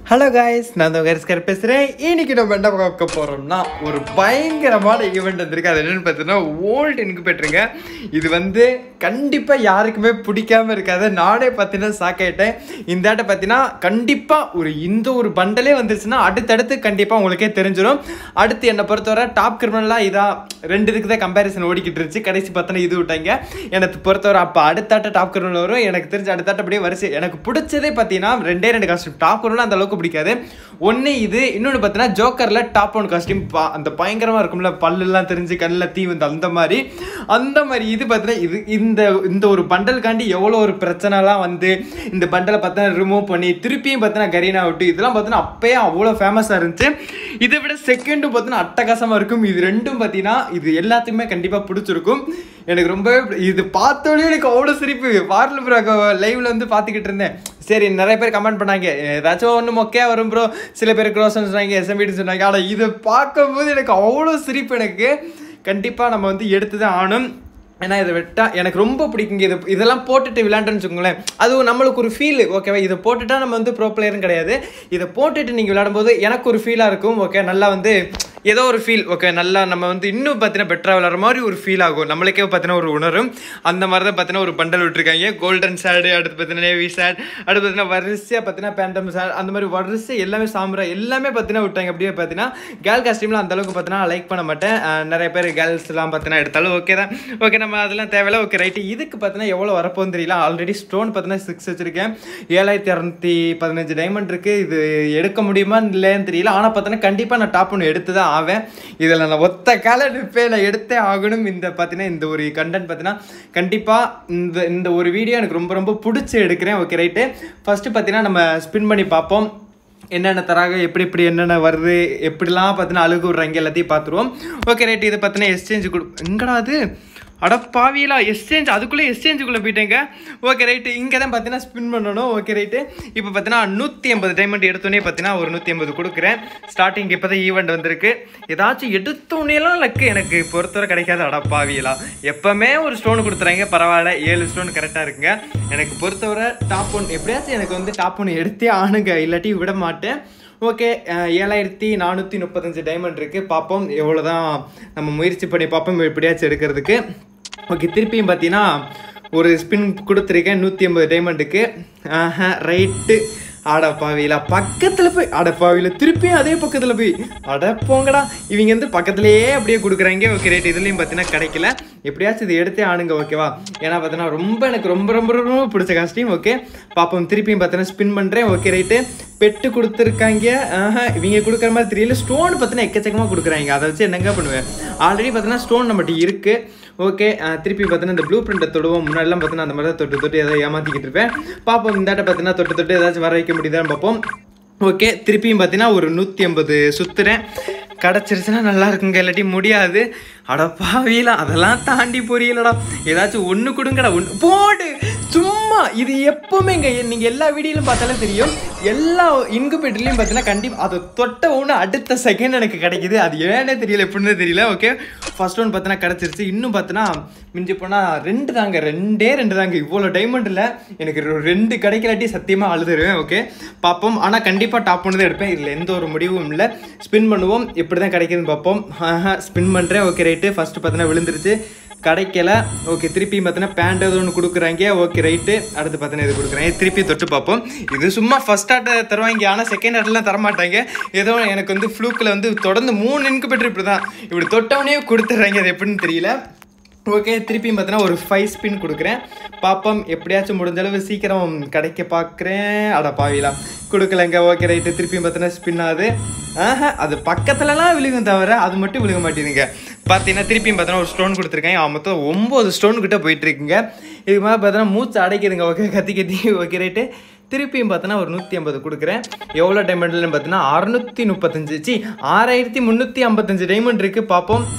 hello guys நான் தான் கரிஸ்கர் பேசுகிறேன் இன்னைக்கு நம்ம என்ன பார்க்க போகிறோம்னா ஒரு பயங்கரமான ஈவெண்ட் வந்திருக்கு அது என்னென்னு பார்த்தீங்கன்னா ஓல்டு இன்குபேட்டருங்க இது வந்து கண்டிப்பாக யாருக்குமே பிடிக்காம இருக்காது நானே பார்த்தீங்கன்னா சாக்காயிட்டேன் இந்த ஆட்டை பார்த்தீங்கன்னா கண்டிப்பாக ஒரு இந்த ஒரு பண்டலே வந்துருச்சுன்னா அடுத்தடுத்து கண்டிப்பாக உங்களுக்கே தெரிஞ்சிடும் அடுத்து என்னை பொறுத்தவரை டாப் கிரிமினலாக இதாக ரெண்டு இதுக்கு தான் கம்பேரிசன் ஓடிக்கிட்டு இருந்துச்சு கடைசி பார்த்தோன்னா இது விட்டாங்க எனக்கு பொறுத்தவரை அப்போ அடுத்தாட்ட டாப் கிரிமினல் வரும் எனக்கு தெரிஞ்ச அடுத்தாட்ட அப்படியே வரிசை எனக்கு பிடிச்சதே பார்த்தீங்கன்னா ரெண்டே ரெண்டு காஸ்டியூம் டாப் கிரிமினல் அந்த அளவுக்கு பிடிக்காது ஒன்று இது இன்னொன்று பார்த்தீங்கன்னா ஜோக்கரில் டாப் ஒன் காஸ்டியூம் அந்த பயங்கரமாக இருக்கும்ல பல்லுலாம் தெரிஞ்சு கண்ணில் தீ வந்து அந்த மாதிரி அந்த மாதிரி இது பார்த்தீங்கன்னா இது இந்த இந்த ஒரு பண்டலுக்காண்டி எவ்வளோ ஒரு பிரச்சனைலாம் வந்து இந்த பண்டலை பார்த்தா ரிமூவ் பண்ணி திருப்பியும் பார்த்தீங்கன்னா கரீனா விட்டு இதெல்லாம் பார்த்தீங்கன்னா அப்பயே அவ்வளோ ஃபேமஸாக இருந்துச்சு இதை விட செகண்டும் பார்த்தீங்கன்னா அட்டகாசமாக இருக்கும் இது ரெண்டும் பார்த்தீங்கன்னா இது எல்லாத்துக்குமே கண்டிப்பாக பிடிச்சிருக்கும் எனக்கு ரொம்பவே பிடி- இது பார்த்தோன்னே எனக்கு அவ்வளோ சிரிப்பு வாரில் ப்ரோ லைவ்ல வந்து பார்த்துக்கிட்டு இருந்தேன் சரி நிறைய பேர் கமெண்ட் பண்ணாங்க ஏதாச்சும் ஒன்று மொக்கையாக வரும் ப்ரோ சில பேர் க்ரோஸ்ன்னு சொன்னாங்க எஸ்எம்பிடி சொன்னாங்க ஆனால் இதை பார்க்கும்போது எனக்கு அவ்வளோ சிரிப்பு எனக்கு கண்டிப்பாக நம்ம வந்து எடுத்து தான் ஆகணும் ஏன்னா இதை விட்டா எனக்கு ரொம்ப பிடிக்குங்க இது இதெல்லாம் போட்டுட்டு விளையாண்டுன்னு வச்சுக்கோங்களேன் அதுவும் நம்மளுக்கு ஒரு ஃபீல் ஓகேவா இதை போட்டுட்டா நம்ம வந்து ப்ரோ பிளேயரும் கிடையாது இதை போட்டுட்டு நீங்கள் விளையாடும்போது எனக்கு ஒரு ஃபீலாக இருக்கும் ஓகே நல்லா வந்து ஏதோ ஒரு ஃபீல் ஓகே நல்லா நம்ம வந்து இன்னும் பார்த்தீங்கன்னா பெட்டராக விளாட்ற மாதிரி ஒரு ஃபீல் ஆகும் நம்மளுக்கே பார்த்தீங்கன்னா ஒரு உணரும் அந்த மாதிரி தான் பார்த்தீங்கன்னா ஒரு பண்டல் விட்டுருக்காங்க கோல்டன் சேடு அடுத்து பார்த்தீங்கன்னா நேவி சேட் அடுத்து பார்த்தீங்கன்னா வரிசையாக பார்த்தீங்கன்னா பேண்டம் சேட் அந்த மாதிரி வரிசை எல்லாமே சாம்பிரா எல்லாமே பார்த்தீங்கன்னா விட்டாங்க அப்படியே பார்த்தீங்கன்னா கேர்ள் காஸ்டியூம்லாம் அந்த அளவுக்கு பார்த்தீங்கன்னா லைக் பண்ண மாட்டேன் அஹ் நிறைய பேர் கேர்ள்ஸ்லாம் பார்த்தீங்கன்னா எடுத்தாலும் ஓகே தான் ஓகே நம்ம அதெல்லாம் தேவையில்ல ஓகே ரைட்டு இதுக்கு பார்த்தீங்கன்னா எவ்வளோ வரப்போன்னு தெரியல ஆல்ரெடி ஸ்டோன் பார்த்தீங்கன்னா சிக்ஸ் வச்சிருக்கேன் ஏழாயிரத்தி இரநூத்தி பதினஞ்சு டைமண்ட் இருக்குது இது எடுக்க முடியுமா இல்லைன்னு தெரியல ஆனால் பார்த்தீங்கன்னா கண்டிப்பாக நான் டாப் ஒன்று எடுத்து தான் ஆவேன் இதில் நான் ஒத்த கால நிற்பேன் நான் எடுத்தே ஆகணும் இந்த பார்த்தீங்கன்னா இந்த ஒரு கண்டென்ட் பார்த்தீங்கன்னா கண்டிப்பாக இந்த இந்த ஒரு வீடியோ எனக்கு ரொம்ப ரொம்ப பிடிச்சி எடுக்கிறேன் ஓகே ரைட்டு ஃபஸ்ட்டு பார்த்தீங்கன்னா நம்ம ஸ்பின் பண்ணி பார்ப்போம் என்னென்ன தராங்க எப்படி எப்படி என்னென்ன வருது எப்படிலாம் பார்த்தீங்கன்னா அழுகு விட்றாங்க எல்லாத்தையும் பார்த்துருவோம் ஓகே ரைட் இதை பார்த்தீங்கன்னா எக்ஸ்சேஞ்சு கொடு எங்கடா அது அட பாவியலா எக்ஸ்சேஞ்ச் அதுக்குள்ளே எக்ஸ்சேஞ்சுக்குள்ளே போயிட்டேங்க ஓகே ரைட்டு இங்கே தான் பார்த்தீங்கன்னா ஸ்பின் பண்ணணும் ஓகே ரைட்டு இப்போ பார்த்தீங்கன்னா நூற்றி ஐம்பது டைமண்ட் எடுத்தோடனே பார்த்தீங்கன்னா ஒரு நூற்றி ஐம்பது கொடுக்குறேன் ஸ்டார்டிங் இப்போ தான் ஈவெண்ட் வந்திருக்கு ஏதாச்சும் எடுத்தோடனேலாம் லக்கு எனக்கு பொறுத்தவரை கிடைக்காது அட பாவியலா எப்போவுமே ஒரு ஸ்டோன் கொடுத்துறாங்க பரவாயில்ல ஏழு ஸ்டோன் கரெக்டாக இருக்குங்க எனக்கு பொறுத்தவரை டாப் ஒன் எப்படியாச்சும் எனக்கு வந்து டாப் ஒன் எடுத்தே ஆணுங்க இல்லாட்டி விட மாட்டேன் ஓகே ஏழாயிரத்தி நானூற்றி முப்பத்தஞ்சு டைமண்ட் இருக்குது பார்ப்போம் எவ்வளோ தான் நம்ம முயற்சி பண்ணி பார்ப்போம் எப்படியாச்சும் எடுக்கிறதுக்கு ஓகே திருப்பியும் பார்த்தீங்கன்னா ஒரு ஸ்பின் கொடுத்துருக்கேன் நூற்றி ஐம்பது டைமண்டுக்கு ஆஹா ரைட்டு அட பாவியில பக்கத்தில் போய் அட பாவியில திருப்பியும் அதே பக்கத்தில் போய் அட போங்கடா இவங்க வந்து பக்கத்துலேயே அப்படியே கொடுக்குறாங்க ஓகே ரைட் இதுலேயும் பார்த்தீங்கன்னா கிடைக்கல எப்படியாச்சும் இது எடுத்தே ஆணுங்க ஓகேவா ஏன்னா பார்த்தீங்கன்னா ரொம்ப எனக்கு ரொம்ப ரொம்ப ரொம்ப பிடிச்ச காஸ்டியூம் ஓகே பாப்போம் திருப்பியும் பார்த்தீங்கன்னா ஸ்பின் பண்ணுறேன் ஓகே ரைட்டு பெட்டு கொடுத்துருக்காங்க ஆஹா இவங்க கொடுக்குற மாதிரி தெரியல ஸ்டோன் பார்த்தீங்கன்னா எக்கச்சக்கமாக கொடுக்குறாங்க அதை வச்சு என்னங்க பண்ணுவேன் ஆல்ரெடி பார்த்தீங்கன்னா ஸ்டோன் நம்மகிட்ட இருக்குது ஓகே திருப்பி பார்த்தீங்கன்னா இந்த ப்ளூ பிரிண்ட்டை தொடுவோம் முன்னாடிலாம் பார்த்தீங்கன்னா அந்த மாதிரி தான் தொட்டு தொட்டு ஏதாவது ஏமாற்றிக்கிட்டு இருப்பேன் பார்ப்போம் இந்த பார்த்தீங்கன்னா தொட்டு தொட்டு ஏதாச்சும் வர வைக்க முடியுதான்னு பார்ப்போம் ஓகே திருப்பியும் பார்த்தீங்கன்னா ஒரு நூற்றி ஐம்பது சுற்றுறேன் கிடச்சிருச்சுன்னா நல்லா இருக்குங்க இல்லாட்டி முடியாது அட பாவியலாம் அதெல்லாம் தாண்டி புரியலடா ஏதாச்சும் ஒன்று கொடுங்கடா ஒன்று போடு சும்மா இது எப்பவுமேங்க நீங்கள் எல்லா வீடியோலையும் பார்த்தாலே தெரியும் எல்லா இன்குபேட்டர்லையும் பார்த்தீங்கன்னா கண்டிப்பாக அதை தொட்ட ஒன்று அடுத்த செகண்ட் எனக்கு கிடைக்குது அது ஏன்னே தெரியல எப்படின்னு தெரியல ஓகே ஃபர்ஸ்ட் ஒன் பார்த்தீங்கன்னா கிடச்சிருச்சு இன்னும் பார்த்தீங்கன்னா மிஞ்சி போனால் ரெண்டு தாங்க ரெண்டே ரெண்டு தாங்க இவ்வளோ டைமண்டில் எனக்கு ஒரு ரெண்டு கிடைக்கலாட்டி சத்தியமாக அழுதுருவேன் ஓகே பார்ப்போம் ஆனால் கண்டிப்பாக டாப் ஒன்று தான் எடுப்பேன் இதில் எந்த ஒரு முடிவும் இல்லை ஸ்பின் பண்ணுவோம் எப்படி தான் கிடைக்குதுன்னு பார்ப்போம் ஸ்பின் பண்ணுறேன் ஓகே ரைட்டு ஃபஸ்ட்டு பார்த்தீங்கன்னா விழுந்துருச்சு கிடைக்கல ஓகே திருப்பி பார்த்தீங்கன்னா பேண்ட் ஏதோ ஒன்று கொடுக்குறாங்க ஓகே ரைட்டு அடுத்து பார்த்தீங்கன்னா இது கொடுக்குறாங்க திருப்பி தொட்டு பார்ப்போம் இது சும்மா ஃபர்ஸ்ட் ஆட்டை தருவாங்க ஆனால் செகண்ட் ஆட்டெலாம் தரமாட்டாங்க ஏதோ எனக்கு வந்து ஃப்ளூக்கில் வந்து தொடர்ந்து மூணு இன்குபேட்டர் இப்படி தான் இப்படி தொட்டவனே கொடுத்துட்றாங்க அது எப்படின்னு தெரியல ஓகே திருப்பியும் பார்த்தீங்கன்னா ஒரு ஃபைவ் ஸ்பின் கொடுக்குறேன் பாப்போம் எப்படியாச்சும் முடிஞ்ச அளவு சீக்கிரம் கிடைக்க பார்க்குறேன் அட பாவிலாம் கொடுக்கலங்க ஓகே ரைட்டு திருப்பியும் பார்த்தீங்கன்னா ஸ்பின் ஆகுது ஆஹா அது பக்கத்துலலாம் விழுகும் தவிர அது மட்டும் விழுக மாட்டேங்குதுங்க பார்த்தீங்கன்னா திருப்பியும் பார்த்தீங்கன்னா ஒரு ஸ்டோன் கொடுத்துருக்கேன் அவன் மொத்தம் ஒம்பது ஸ்டோன் கிட்ட போயிட்டு இருக்குங்க இது மாதிரி பார்த்தீங்கன்னா மூச்சு அடைக்குதுங்க ஓகே கத்தி கத்தி ஓகே ரைட்டு திருப்பியும் பார்த்தோன்னா ஒரு நூற்றி ஐம்பது கொடுக்குறேன் எவ்வளோ டைமண்ட்லன்னு பார்த்தீங்கன்னா அறுநூற்றி முப்பத்தஞ்சு சி ஆறாயிரத்தி முந்நூற்றி ஐம்பத்தஞ்சு டைமண்ட் இருக்குது பார்ப்போம்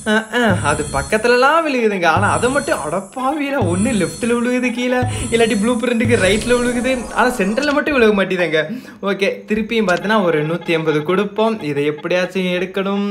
அஹ், அஹ், அது பக்கத்துலலாம் விழுகுதுங்க ஆனால் அதை மட்டும் அடப்பாவியில் ஒன்று லெஃப்ட்டில் விழுகுது கீழே இல்லாட்டி ப்ளூ பிரிண்ட்டுக்கு ரைட்டில் விழுகுது ஆனால் சென்டரில் மட்டும் விழுக மாட்டேதுங்க ஓகே திருப்பியும் பார்த்தீங்கன்னா ஒரு நூற்றி ஐம்பது கொடுப்போம் இதை எப்படியாச்சும் எடுக்கணும்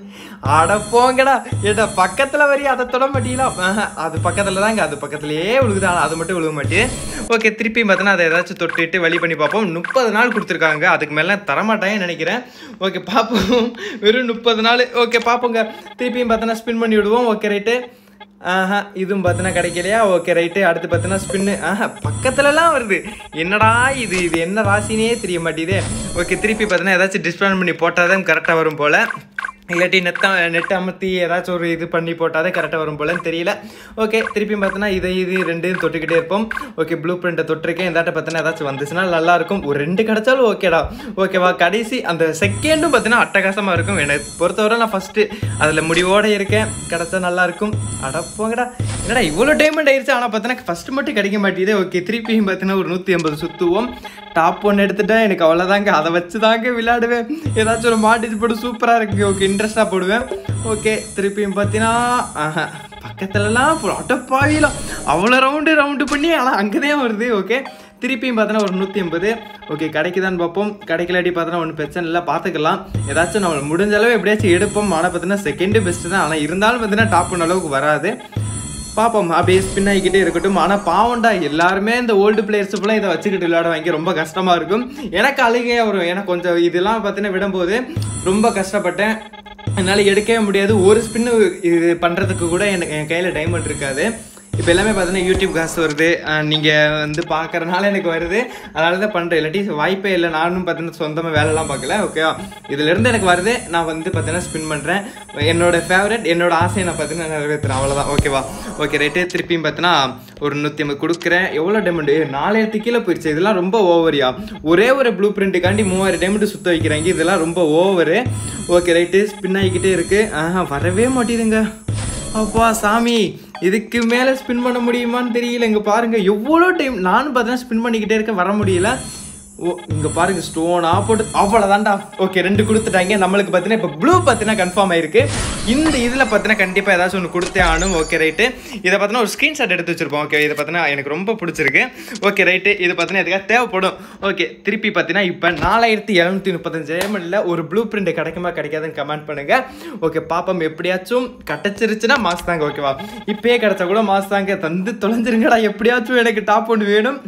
அடப்போங்கடா ஏடா பக்கத்தில் வரி அதை தொட மாட்டீங்களா ஆஹா, அது பக்கத்தில் தாங்க அது பக்கத்துலேயே விழுகுது ஆனால் அது மட்டும் விழுக மாட்டேன் ஓகே திருப்பியும் பார்த்தீங்கன்னா அதை ஏதாச்சும் தொட்டுட்டு வழி பண்ணி பார்ப்போம் முப்பது நாள் கொடுத்துருக்காங்க அதுக்கு மேலே தரமாட்டாங்கன்னு நினைக்கிறேன் ஓகே பார்ப்போம் வெறும் முப்பது நாள் ஓகே பார்ப்போங்க திருப்பியும் பார்த்தோன்னா ஸ்பின் பண்ணி விடுவோம் ஓகே ரைட்டு ஆஹா இதுவும் பார்த்தீங்கன்னா கிடைக்கலையா ஓகே ரைட்டு அடுத்து பார்த்தீங்கன்னா ஸ்பின்னு ஆஹா பக்கத்துலலாம் வருது என்னடா இது இது என்ன ராசினே தெரிய மாட்டேங்குதே ஓகே திருப்பி பார்த்தீங்கன்னா ஏதாச்சும் டிஸ்பிளான் பண்ணி போட்டால் தான் கரெக்டாக வரும் போல் இல்லாட்டி நெத்த நெட் அமர்த்தி ஏதாச்சும் ஒரு இது பண்ணி போட்டாலே கரெக்டாக வரும் போலன்னு தெரியல ஓகே திருப்பியும் பார்த்தோன்னா இதை இது ரெண்டையும் தொட்டுக்கிட்டே இருப்போம் ஓகே ப்ளூ பிரிண்ட்டை தொட்டிருக்கேன் இதாட்ட பார்த்தோன்னா ஏதாச்சும் வந்துச்சுன்னா நல்லா இருக்கும் ஒரு ரெண்டு கிடைச்சாலும் ஓகேடா ஓகேவா கடைசி அந்த செகண்டும் பார்த்தீங்கன்னா அட்டகாசமாக இருக்கும் என்னை பொறுத்தவரை நான் ஃபஸ்ட்டு அதில் முடிவோடு இருக்கேன் கிடைச்சா நல்லா இருக்கும் அட போங்கடா என்னடா இவ்வளோ டைமண்ட் ஆயிடுச்சு ஆனால் பார்த்தீங்கன்னா ஃபஸ்ட்டு மட்டும் கிடைக்க மாட்டேங்குது ஓகே திருப்பியும் பார்த்தீங்கன்னா ஒரு நூற்றி ஐம்பது சுற்றுவோம் டாப் ஒன்று எடுத்துட்டேன் எனக்கு அவ்வளோதாங்க அதை வச்சு தாங்க விளையாடுவேன் ஏதாச்சும் ஒரு மாட்டிச்சு போட்டு சூப்பராக இருக்கு ஓகே இன்ட்ரெஸ்டாக போடுவேன் ஓகே திருப்பியும் பார்த்தீங்கன்னா ஆஹா பக்கத்துலலாம் அட்டப்பாவிலாம் அவ்வளோ ரவுண்டு ரவுண்டு பண்ணி ஆனால் அங்கே தான் வருது ஓகே திருப்பியும் பார்த்தோன்னா ஒரு நூற்றி ஐம்பது ஓகே கிடைக்குதான்னு பார்ப்போம் கிடைக்கலாட்டி பார்த்தோன்னா ஒன்றும் பிரச்சனை இல்லை பார்த்துக்கலாம் ஏதாச்சும் நம்ம முடிஞ்ச அளவு எப்படியாச்சும் எடுப்போம் ஆனால் பார்த்தீங்கன்னா செகண்டு பெஸ்ட்டு தான் ஆனால் இருந்தாலும் பார்த்தீங்கன்னா டாப் ஒன் அளவுக்கு வராது பார்ப்போம் அப்படியே ஸ்பின் ஆகிக்கிட்டே இருக்கட்டும் ஆனால் பாவம்டா எல்லாருமே இந்த ஓல்டு பிளேயர்ஸ் ஃபுல்லாக இதை வச்சுக்கிட்டு விளையாட வாங்கி ரொம்ப கஷ்டமாக இருக்கும் எனக்கு அழுகையாக வரும் எனக்கு கொஞ்சம் இதெல்லாம் பார்த்தீங்கன்னா விடும்போது ரொம்ப கஷ்டப்பட்டேன் என்னால் எடுக்கவே முடியாது ஒரு ஸ்பின்னு இது பண்ணுறதுக்கு கூட எனக்கு என் கையில் டைமண்ட் இருக்காது இப்போ எல்லாமே பார்த்தீங்கன்னா யூடியூப் காசு வருது நீங்கள் வந்து பார்க்கறனால எனக்கு வருது அதனால தான் பண்ணுறேன் இல்லாட்டி வாய்ப்பே இல்லை நானும் பார்த்தீங்கன்னா சொந்தமாக வேலைலாம் பார்க்கல ஓகேவா இதுலேருந்து எனக்கு வருது நான் வந்து பார்த்தீங்கன்னா ஸ்பின் பண்ணுறேன் என்னோட ஃபேவரட் என்னோட ஆசையை நான் பார்த்தீங்கன்னா நிறைவேற்றுறேன் அவ்வளோதான் ஓகேவா ஓகே ரைட்டு திருப்பியும் பார்த்தீங்கன்னா ஒரு நூற்றி ஐம்பது கொடுக்குறேன் எவ்வளோ டைமண்டு நாலாயிரத்து கீழே போயிடுச்சு இதெல்லாம் ரொம்ப ஓவரியா ஒரே ஒரு ப்ளூ பிரிண்ட்டுக்காண்டி மூவாயிரம் டைமண்ட் சுத்த வைக்கிறாங்க இதெல்லாம் ரொம்ப ஓவரு ஓகே ரைட்டு ஸ்பின் ஆகிக்கிட்டே இருக்குது ஆஹா வரவே மாட்டேதுங்க அப்பா சாமி இதுக்கு மேலே ஸ்பின் பண்ண முடியுமான்னு தெரியல இங்கே பாருங்க எவ்வளோ டைம் நானும் பார்த்தீங்கன்னா ஸ்பின் பண்ணிக்கிட்டே இருக்கேன் வர முடியல ஓ இங்கே பாருங்க ஸ்டோனா போட்டு அவ்வளோதான்டா ஓகே ரெண்டு கொடுத்துட்டாங்க நம்மளுக்கு பார்த்தீங்கன்னா இப்போ ப்ளூ பார்த்தீங்கன்னா கன்ஃபார்ம் ஆயிருக்கு இந்த இதில் பார்த்தீங்கன்னா கண்டிப்பாக ஏதாச்சும் ஒன்று கொடுத்தே ஆகணும் ஓகே ரைட்டு இதை பார்த்தீங்கன்னா ஒரு ஸ்க்ரீன்ஷாட் எடுத்து வச்சிருப்போம் ஓகே இதை பார்த்தீங்கன்னா எனக்கு ரொம்ப பிடிச்சிருக்கு ஓகே ரைட்டு இது பார்த்தீங்கன்னா எதுக்காக தேவைப்படும் ஓகே திருப்பி பார்த்தீங்கன்னா இப்போ நாலாயிரத்தி எழுநூற்றி முப்பத்தஞ்சு ஏமெண்ட்டில் ஒரு ப்ளூ பிரிண்ட் கிடைக்குமா கிடைக்காதுன்னு கமெண்ட் பண்ணுங்க ஓகே பாப்பம் எப்படியாச்சும் கிடச்சிருச்சுன்னா மாஸ் தாங்க ஓகேவா இப்பயே கிடைச்சா கூட மாஸ் தாங்க தந்து தொலைஞ்சிருங்கடா எப்படியாச்சும் எனக்கு டாப் ஒன்று வேணும்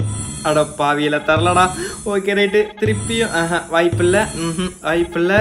அட பாவியில தரலடா ஓகே ரைட்டு திருப்பியும் ஆஹா வாய்ப்பில்லை ம் வாய்ப்பில்லை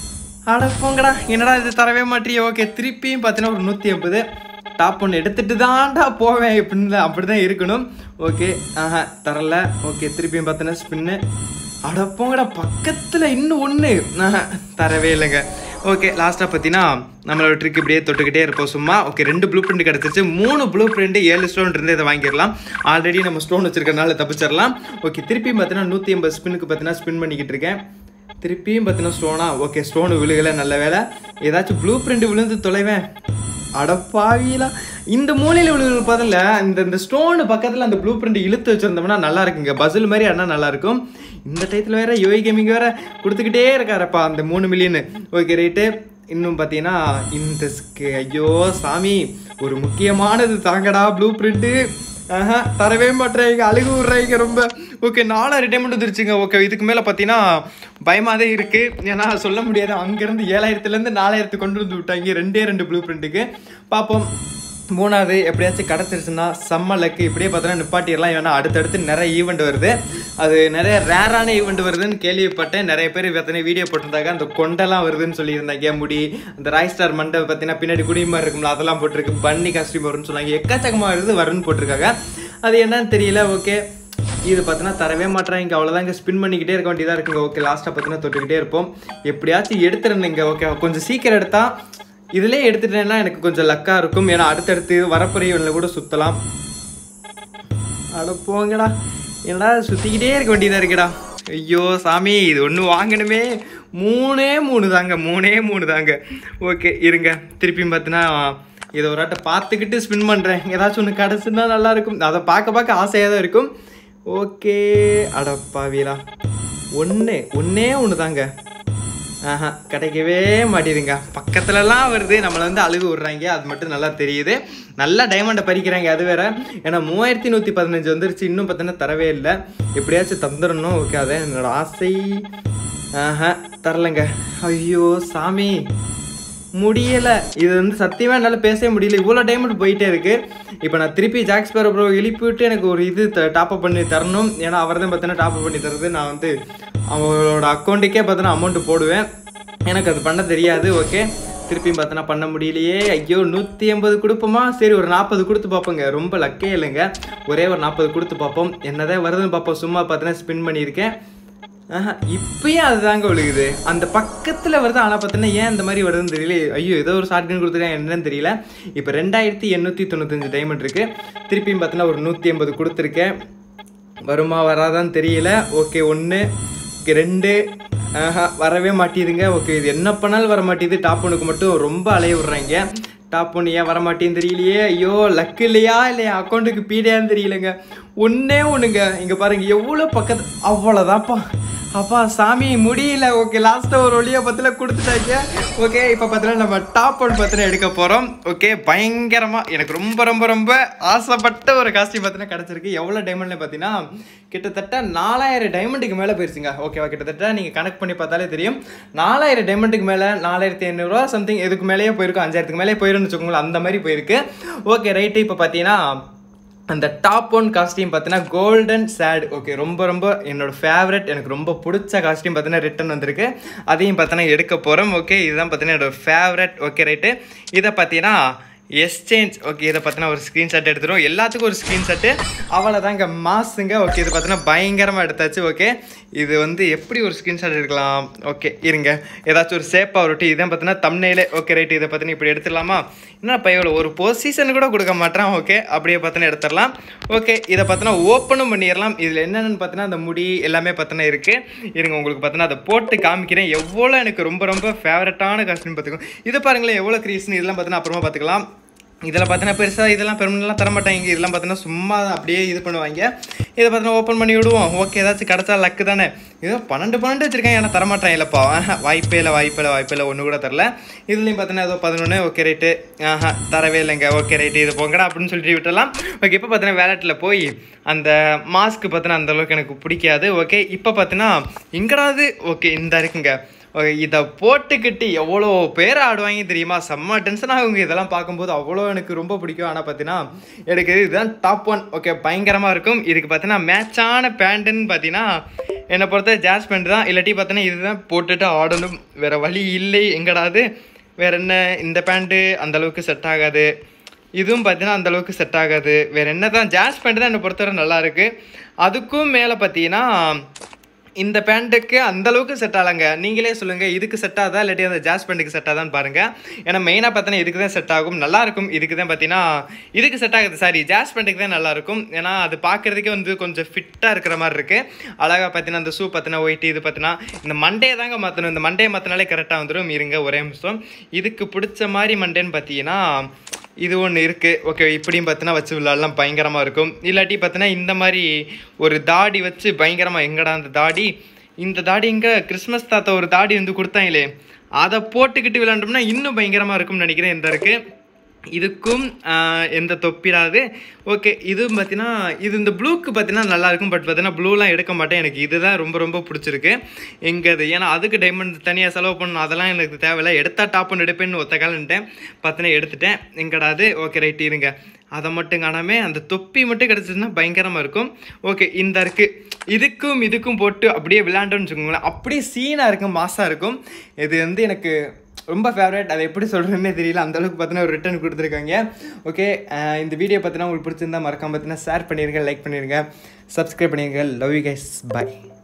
அட போங்கடா என்னடா இது தரவே மாட்டியே ஓகே திருப்பியும் பார்த்தீங்கன்னா ஒரு நூற்றி ஐம்பது டாப் ஒன்று எடுத்துட்டு தான்டா போவேன் இப்படின்னு அப்படி தான் இருக்கணும் ஓகே ஆஹா தரல ஓகே திருப்பியும் பார்த்தீங்கன்னா ஸ்பின்னு அட போங்கடா பக்கத்தில் இன்னும் ஒன்று ஆஹா தரவே இல்லைங்க ஓகே லாஸ்ட்டாக பார்த்தீங்கன்னா நம்மளோட ட்ரிக் இப்படியே தொட்டுக்கிட்டே இருப்போம் சும்மா ஓகே ரெண்டு ப்ளூ பிரிண்ட் கிடச்சிருச்சு மூணு ப்ளூ பிரிண்ட் ஏழு ஸ்டோன் இருந்து இதை வாங்கிடலாம் ஆல்ரெடி நம்ம ஸ்டோன் வச்சிருக்கனால தப்பிச்சிடலாம் ஓகே திருப்பியும் பார்த்தீங்கன்னா நூற்றி ஐம்பது ஸ்பின்னுக்கு பார்த்தீங்கன்னா ஸ்பின் பண்ணிக்கிட்டு இருக்கேன் திருப்பியும் பார்த்தீங்கன்னா ஸ்டோனா ஓகே ஸ்டோனு விழுகலை நல்ல வேலை ஏதாச்சும் ப்ளூ பிரிண்ட் விழுந்து தொலைவேன் அடப்பாவிலா இந்த மூலையில் விழுகிறது பதில் இந்த இந்த ஸ்டோனு பக்கத்தில் அந்த ப்ளூ பிரிண்ட் இழுத்து வச்சிருந்தோம்னா நல்லா இருக்குங்க பசில் மாதிரி ஆனால் நல்லா இருக்கும் இந்த டயத்தில் வேற யோகி கேமிங் வேற கொடுத்துக்கிட்டே இருக்காரப்பா அந்த மூணு மில்லியனு ஓகே ரைட்டு இன்னும் பார்த்தீங்கன்னா இந்த ஸ்க- ஐயோ சாமி ஒரு முக்கியமானது தாங்கடா ப்ளூ பிரிண்ட்டு ஆஹா தரவே மாட்டேறாங்க அழுகு விட்றாங்க ரொம்ப ஓகே நாலாயிரம் டைமண்ட் வந்துருச்சுங்க ஓகே இதுக்கு மேலே பார்த்தீங்கன்னா பயமாக தான் இருக்குது ஏன்னா சொல்ல முடியாது அங்கேருந்து ஏழாயிரத்துலேருந்து நாலாயிரத்து கொண்டு வந்து விட்டாங்க ரெண்டே ரெண்டு ப்ளூ பிரிண்ட்டுக்கு பார்ப்போம் மூணாவது எப்படியாச்சும் கிடச்சிருச்சுன்னா செம்ம லக்கு இப்படியே பார்த்தோன்னா நிப்பாட்டிடலாம் ஏன்னா அடுத்தடுத்து நிறைய ஈவெண்ட் வருது அது நிறைய ரேரான ஈவெண்ட் வருதுன்னு கேள்விப்பட்டேன் நிறைய பேர் பார்த்தீங்கன்னா வீடியோ போட்டிருந்தாங்க அந்த கொண்டெல்லாம் வருதுன்னு சொல்லியிருந்தாங்க முடி அந்த ராய் ஸ்டார் மண்டை பார்த்தீங்கன்னா பின்னாடி குடி மாதிரி இருக்கும்ல அதெல்லாம் போட்டிருக்கு பன்னி காஸ்டியூம் வரும்னு சொன்னாங்க எக்கச்சக்கமாக வருது வரும்னு போட்டிருக்காங்க அது என்னன்னு தெரியல ஓகே இது பார்த்தீங்கன்னா தரவே மாட்டேறாங்க அவ்வளோதாங்க ஸ்பின் பண்ணிக்கிட்டே இருக்க வேண்டியதாக இருக்குங்க ஓகே லாஸ்ட்டாக பார்த்தீங்கன்னா தொட்டுக்கிட்டே இருப்போம் எப்படியாச்சும் எடுத்துருந்தீங்க ஓகே கொஞ்சம் சீக்கிரம் எடுத்தா இதுலேயே எடுத்துட்டேன்னா எனக்கு கொஞ்சம் லக்காக இருக்கும் ஏன்னா அடுத்தடுத்து வரப்புறையில் கூட சுற்றலாம் அட போங்கடா என்னடா சுற்றிக்கிட்டே இருக்க வேண்டியதாக இருக்குடா ஐயோ சாமி இது ஒன்று வாங்கணுமே மூணே மூணு தாங்க மூணே மூணு தாங்க ஓகே இருங்க திருப்பியும் பார்த்தீங்கன்னா இதை ஒரு ஆட்டை பார்த்துக்கிட்டு ஸ்பின் பண்ணுறேன் ஏதாச்சும் ஒன்று கிடச்சுன்னா நல்லா இருக்கும் அதை பார்க்க பார்க்க ஆசையாக தான் இருக்கும் ஓகே அடப்பாவீரா ஒன்று ஒன்றே ஒன்று தாங்க ஆஹா கிடைக்கவே மாட்டேதுங்க பக்கத்துலலாம் வருது நம்மளை வந்து அழுகு விட்றாங்க அது மட்டும் நல்லா தெரியுது நல்லா டைமண்டை பறிக்கிறாங்க அது வேற ஏன்னா மூவாயிரத்தி நூற்றி பதினஞ்சு வந்துருச்சு இன்னும் பார்த்தீங்கன்னா தரவே இல்லை எப்படியாச்சும் தந்துடணும் ஓகே அதான் என்னோட ஆசை ஆஹா தரலைங்க ஐயோ சாமி முடியல இது வந்து சத்தியமா என்னால பேசவே முடியல இவ்வளோ டைமண்ட் போயிட்டே இருக்கு இப்போ நான் திருப்பி ஜாக்ஸ் பேர ப்ரோ எழுப்பி விட்டு எனக்கு ஒரு இது டாப் அப் பண்ணி தரணும் ஏன்னா அவர் தான் பார்த்தீங்கன்னா டாப் அப் பண்ணி தருது நான் வந்து அவங்களோட அக்கௌண்ட்டுக்கே பார்த்தீங்கன்னா அமௌண்ட் போடுவேன் எனக்கு அது பண்ண தெரியாது ஓகே திருப்பியும் பார்த்தோன்னா பண்ண முடியலையே ஐயோ நூற்றி எண்பது கொடுப்போமா சரி ஒரு நாற்பது கொடுத்து பார்ப்போங்க ரொம்ப லக்கே இல்லைங்க ஒரே ஒரு நாற்பது கொடுத்து பார்ப்போம் என்னதான் வருதுன்னு பார்ப்போம் சும்மா பார்த்தீங்கன்னா ஸ்பின் பண்ணியிருக்கேன் ஆஹா இப்பயும் அதுதாங்க விழுகுது அந்த பக்கத்துல வருது ஆனா பார்த்தீங்கன்னா ஏன் இந்த மாதிரி வருதுன்னு தெரியல ஐயோ ஏதோ ஒரு ஷார்ட் கன் கொடுத்துருக்காங்க என்னன்னு தெரியல இப்போ ரெண்டாயிரத்தி எண்ணூற்றி தொண்ணூத்தஞ்சு டைமண்ட் இருக்கு திருப்பியும் பார்த்தீங்கன்னா ஒரு நூற்றி எண்பது கொடுத்துருக்கேன் வருமா வராதான்னு தெரியல ஓகே ஒன்று ஓகே ரெண்டு ஆஹா வரவே மாட்டேதுங்க ஓகே இது என்ன பண்ணாலும் வர மாட்டேது டாப் ஒனுக்கு மட்டும் ரொம்ப அலைய விட்றாங்க டாப் ஒன்று ஏன் வர மாட்டேன்னு தெரியலையே ஐயோ லக்கு இல்லையா இல்லையா அக்கௌண்ட்டுக்கு பீடையான்னு தெரியலங்க ஒன்றே ஒன்றுங்க இங்கே பாருங்க எவ்வளோ பக்கத்து அவ்வளோதான்ப்பா அப்பா சாமி முடியல ஓகே லாஸ்ட்டாக ஒரு வழியாக பத்தில் கொடுத்துட்டாங்க ஓகே இப்போ பார்த்தீங்கன்னா நம்ம டாப் ஒன் பத்தின எடுக்க போகிறோம் ஓகே பயங்கரமாக எனக்கு ரொம்ப ரொம்ப ரொம்ப ஆசைப்பட்ட ஒரு காஸ்டியூம் பார்த்தீங்கன்னா கிடச்சிருக்கு எவ்வளோ டைமண்ட்ல பார்த்தீங்கன்னா கிட்டத்தட்ட நாலாயிரம் டைமண்டுக்கு மேலே போயிருச்சுங்க ஓகேவா கிட்டத்தட்ட நீங்கள் கனெக்ட் பண்ணி பார்த்தாலே தெரியும் நாலாயிரம் டைமண்டுக்கு மேலே நாலாயிரத்தி ஐநூறுரூவா சம்திங் இதுக்கு மேலேயே போயிருக்கும் அஞ்சாயிரத்துக்கு மேலே போயிருன்னு வச்சுக்கோங்களேன் அந்த மாதிரி போயிருக்கு ஓகே ரைட்டு இப்போ பார்த்தீங்கன்னா அந்த டாப் ஒன் காஸ்டியூம் பார்த்தீங்கன்னா கோல்டன் சேட் ஓகே ரொம்ப ரொம்ப என்னோட ஃபேவரட் எனக்கு ரொம்ப பிடிச்ச காஸ்டியூம் பார்த்தீங்கன்னா ரிட்டன் வந்திருக்கு அதையும் பார்த்தீங்கன்னா எடுக்க போகிறோம் ஓகே இதுதான் பார்த்தீங்கன்னா என்னோட ஃபேவரட் ஓகே ரைட்டு இதை பார்த்தீங்கன்னா எஸ்சேஞ்ச் ஓகே இதை பார்த்தீங்கன்னா ஒரு ஸ்க்ரீன்ஷாட் எடுத்துரும் எல்லாத்துக்கும் ஒரு ஸ்க்ரீன்ஷாட்டு அவ்வளோதாங்க மாசுங்க ஓகே இது பார்த்தீங்கன்னா பயங்கரமாக எடுத்தாச்சு ஓகே இது வந்து எப்படி ஒரு ஸ்க்ரீன்ஷாட் எடுக்கலாம் ஓகே இருங்க ஏதாச்சும் ஒரு சேப்பாக ஒரு இதான் பார்த்தீங்கன்னா தம்னையிலே ஓகே ரைட் இதை பார்த்தீங்கன்னா இப்படி எடுத்துடலாமா என்ன பையன் ஒரு பொசிஷன் கூட கொடுக்க மாட்டான் ஓகே அப்படியே பார்த்தீங்கன்னா எடுத்துடலாம் ஓகே இதை பார்த்தீங்கன்னா ஓப்பனும் பண்ணிடலாம் இதில் என்னென்னு பார்த்தீங்கன்னா அந்த முடி எல்லாமே பார்த்தீங்கன்னா இருக்குது இருங்க உங்களுக்கு பார்த்தீங்கன்னா அதை போட்டு காமிக்கிறேன் எவ்வளோ எனக்கு ரொம்ப ரொம்ப ஃபேவரட்டான காஸ்டியூம் பார்த்துக்கோ இது பாருங்களேன் எவ்வளோ க்ரீஸ்னு இதெல்லாம் பார்த்தீங்கன்னா அப்புறமா பார்த்துக்கலாம் இதில் பார்த்தீங்கன்னா பெருசாக இதெல்லாம் பெருமெல்லாம் தர மாட்டாங்க இதெல்லாம் பார்த்தீங்கன்னா சும்மா அப்படியே இது பண்ணுவாங்க இதை பார்த்தீங்கன்னா ஓப்பன் பண்ணி விடுவோம் ஓகே ஏதாச்சும் கிடச்சா லக்கு தானே ஏதோ பன்னெண்டு பன்னெண்டு வச்சிருக்கேன் ஏன்னா தரமாட்டேன் இல்லைப்பா ஆஹா, வாய்ப்பே இல்லை வாய்ப்பே இல்லை வாய்ப்பே இல்லை ஒன்று கூட தரல இதுலேயும் பார்த்தீங்கன்னா ஏதோ பதினொன்று ஓகே ரைட்டு ஆஹா தரவே இல்லைங்க ஓகே ரைட்டு இது போங்கடா அப்படின்னு சொல்லிட்டு விட்டுலாம் ஓகே இப்போ பார்த்தீங்கன்னா வேலட்டில் போய் அந்த மாஸ்க் பார்த்தீங்கன்னா அந்த அளவுக்கு எனக்கு பிடிக்காது ஓகே இப்போ பார்த்தீங்கன்னா எங்கடாது ஓகே இந்த இருக்குங்க ஓகே இதை போட்டுக்கிட்டு எவ்வளோ பேர் ஆடுவாங்க தெரியுமா செம்ம டென்ஷன் ஆகுங்க இதெல்லாம் பார்க்கும்போது அவ்வளோ எனக்கு ரொம்ப பிடிக்கும் ஆனால் பார்த்தீங்கன்னா எனக்கு இதுதான் டாப் ஒன் ஓகே பயங்கரமாக இருக்கும் இதுக்கு பார்த்தீங்கன்னா மேட்சான பேண்ட்டுன்னு பார்த்தீங்கன்னா என்னை பொறுத்த ஜாஸ் பேண்ட் தான் இல்லாட்டி பார்த்தீங்கன்னா இதுதான் போட்டுட்டு ஆடணும் வேறு வழி இல்லை எங்கடாது வேற என்ன இந்த பேண்ட்டு அந்த அளவுக்கு செட் ஆகாது இதுவும் பார்த்தீங்கன்னா அந்த அளவுக்கு செட் ஆகாது வேற என்ன தான் ஜாஸ் பேண்ட் தான் என்னை பொறுத்தவரை நல்லா இருக்கு அதுக்கும் மேலே பார்த்தீங்கன்னா இந்த பேண்ட்டுக்கு அந்த அளவுக்கு செட் ஆகலைங்க நீங்களே சொல்லுங்க இதுக்கு செட் ஆகுதா இல்லாட்டி அந்த ஜாஸ் பேண்ட்டுக்கு செட் ஆகுதான்னு பாருங்க ஏன்னா மெயினாக பார்த்தீங்கன்னா இதுக்கு தான் செட் ஆகும் நல்லா இருக்கும் இதுக்கு தான் பார்த்தீங்கன்னா இதுக்கு செட் ஆகுது சாரி ஜாஸ் பேண்ட்டுக்கு தான் நல்லா இருக்கும் ஏன்னா அது பார்க்கறதுக்கே வந்து கொஞ்சம் ஃபிட்டாக இருக்கிற மாதிரி இருக்கு அழகாக பார்த்தீங்கன்னா அந்த ஷூ பார்த்தீங்கன்னா ஒயிட் இது பார்த்தீங்கன்னா இந்த மண்டே தாங்க மாற்றணும் இந்த மண்டே மாற்றினாலே கரெக்டாக வந்துடும் இருங்க ஒரே நிமிஷம் இதுக்கு பிடிச்ச மாதிரி மண்டேன்னு பார்த்தீங்கன்னா இது ஒன்று இருக்குது ஓகே இப்படியும் பார்த்தீங்கன்னா வச்சு விளாட்லாம் பயங்கரமாக இருக்கும் இல்லாட்டி பார்த்தீங்கன்னா இந்த மாதிரி ஒரு தாடி வச்சு பயங்கரமாக எங்கடா அந்த தாடி இந்த தாடி எங்கே கிறிஸ்மஸ் தாத்தா ஒரு தாடி வந்து கொடுத்தாங்களே அதை போட்டுக்கிட்டு விளாண்டோம்னா இன்னும் பயங்கரமாக இருக்கும்னு நினைக்கிறேன் இந்த இருக்குது இதுக்கும் ஆஹ், எந்த தொப்பிடாது ஓகே இதுவும் பார்த்தீங்கன்னா இது இந்த ப்ளூக்கு பார்த்தீங்கன்னா நல்லா இருக்கும் பட் பார்த்தீங்கன்னா ப்ளூலாம் எடுக்க மாட்டேன் எனக்கு இதுதான் ரொம்ப ரொம்ப பிடிச்சிருக்கு எங்கே அது ஏன்னா அதுக்கு டைமண்ட் தனியாக செலவு பண்ணணும் அதெல்லாம் எனக்கு தேவையில்லை எடுத்தா டாப் ஒன்று எடுப்பேன்னு ஒத்த காலன்ட்டேன் பார்த்தீங்கன்னா எடுத்துட்டேன் எங்கடாது ஓகே ரைட் இருங்க அதை மட்டும் காணாம அந்த தொப்பி மட்டும் கிடச்சிதுன்னா பயங்கரமாக இருக்கும் ஓகே இந்த இருக்கு இதுக்கும் இதுக்கும் போட்டு அப்படியே விளையாண்டோன்னு வச்சுக்கோங்களேன் அப்படியே சீனாக இருக்கும் மாசாக இருக்கும் இது வந்து எனக்கு ரொம்ப ஃபேவரட் அதை எப்படி சொல்கிறேன்னே தெரியல அந்த அளவுக்கு பார்த்தீங்கன்னா ஒரு ரிட்டர்ன் கொடுத்துருக்காங்க ஓகே இந்த வீடியோ பார்த்தீங்கன்னா உங்களுக்கு பிடிச்சிருந்தா மறக்காம பார்த்தீங்கன்னா ஷேர் பண்ணிடுங்க லைக் பண்ணிடுங்க சப்ஸ்கிரைப் பண்ணிடுங்க லவ் யூ கைஸ் பை